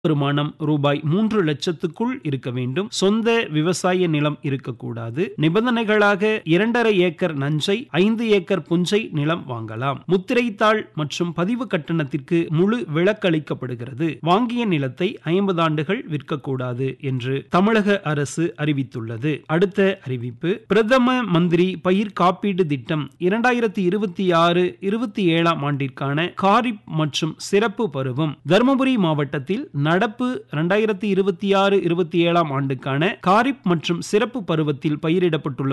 வருமானம் ரூபாய் மூன்று லட்சத்துக்குள் இருக்க வேண்டும் சொந்த விவசாய நிலம் இருக்கக்கூடாது நிபந்தனைகளாக இரண்டரை ஏக்கர் நஞ்சை ஐந்து ஏக்கர் புஞ்சை நிலம் வாங்கலாம் முத்திரைத்தாள் மற்றும் பதிவு கட்டணத்திற்கு முழு விலக்களிக்கப்படுகிறது வாங்கிய நிலத்தை ஐம்பது ஆண்டுகள் விற்கக்கூடாது என்று தமிழக அரசு அறிவித்துள்ளது அடுத்த அறிவிப்பு பிரதம மந்திரி பயிர் காப்பீடு திட்டம் இரண்டாயிரத்தி இருபத்தி ஆறு இருபத்தி ஏழாம் ஆண்டிற்கான காரிப் மற்றும் சிறப்பு பருவம் தருமபுரி மாவட்டத்தில் நடப்பு இரண்டாயிரத்தி இருபத்தி ஆறு இருபத்தி ஏழாம் ஆண்டுக்கான காரிப் மற்றும் சிறப்பு பருவத்தில் பயிரிடப்பட்டுள்ள